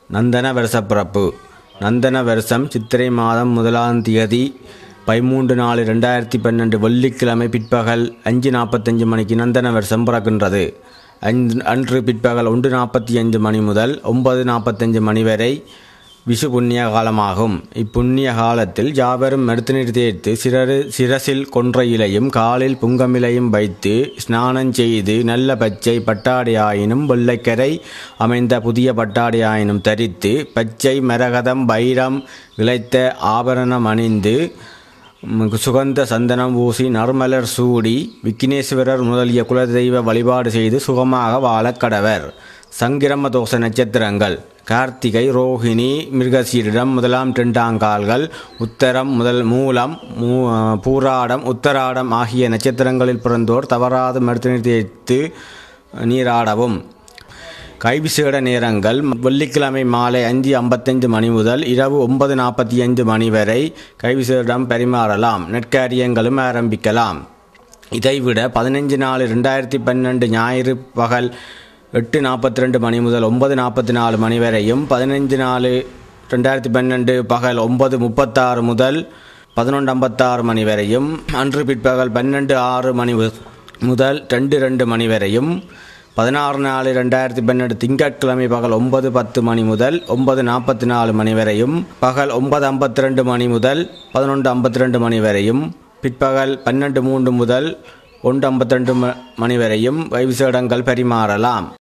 நந்தன வருஷப்பிறப்பு நந்தன வருஷம் சித்திரை மாதம் முதலாம் தேதி பதிமூன்று நாலு ரெண்டாயிரத்தி பன்னெண்டு வெள்ளிக்கிழமை பிற்பகல் அஞ்சு நாற்பத்தஞ்சு மணிக்கு நந்தன வருஷம் பிறக்கின்றது அன்று அன்று பிற்பகல் ஒன்று நாற்பத்தி அஞ்சு மணி முதல் ஒன்பது நாற்பத்தஞ்சு மணி வரை விஷு புண்ணிய காலமாகும் இப்புண்ணிய காலத்தில் யாவரும் மருத்துநீர் தேய்த்து சிறரு சிரசில் கொன்ற இலையும் காலில் புங்கமிலையும் வைத்து ஸ்நானம் செய்து நல்ல பச்சை பட்டாடையாயினும் வெள்ளைக்கரை அமைந்த புதிய பட்டாடையாயினும் தரித்து பச்சை மரகதம் வைரம் இழைத்த ஆபரணம் அணிந்து ம், சுகந்த சந்தனம் பூசி நறுமலர் சூடி விக்னேஸ்வரர் முதலிய குலதெய்வ வழிபாடு செய்து சுகமாக வாழக் கடவர் சங்கிரம தோஷ நட்சத்திரங்கள் கார்த்திகை ரோஹிணி மிருகசீரிடம் முதலாம் ரெண்டாங்கால்கள் உத்தரம் முதல் மூலம் மூ பூராடம் உத்தராடம் ஆகிய நட்சத்திரங்களில் பிறந்தோர் தவறாது மருத்துவ தேய்த்து நீராடவும் கைவிசேட நேரங்கள் வெள்ளிக்கிழமை மாலை அஞ்சு ஐம்பத்தஞ்சு மணி முதல் இரவு ஒன்பது நாற்பத்தி அஞ்சு மணி வரை கைவிசேடம் பரிமாறலாம் நெற்காரியங்களும் ஆரம்பிக்கலாம் இதைவிட பதினஞ்சு நாலு ரெண்டாயிரத்தி பன்னெண்டு ஞாயிறு பகல் எட்டு நாற்பத்தி ரெண்டு மணி முதல் ஒன்பது நாற்பத்தி நாலு மணி வரையும் பதினஞ்சு நாலு ரெண்டாயிரத்தி பன்னெண்டு பகல் ஒன்பது முப்பத்தாறு முதல் பதினொன்று ஐம்பத்தாறு மணி வரையும் அன்று பிற்பகல் பன்னெண்டு ஆறு மணி மு- முதல் ரெண்டு ரெண்டு மணி வரையும் பதினாறு நாலு ரெண்டாயிரத்தி பன்னெண்டு திங்கட்கிழமை பகல் ஒன்பது பத்து மணி முதல் ஒன்பது நாற்பத்தி நாலு மணி வரையும் பகல் ஒன்பது ஐம்பத்தி ரெண்டு மணி முதல் பதினொன்று ஐம்பத்தி ரெண்டு மணி வரையும் பிற்பகல் பன்னெண்டு மூன்று முதல் ஒன்று ஐம்பத்தி ரெண்டு மணி வரையும் வைவிசேடங்கள் பரிமாறலாம்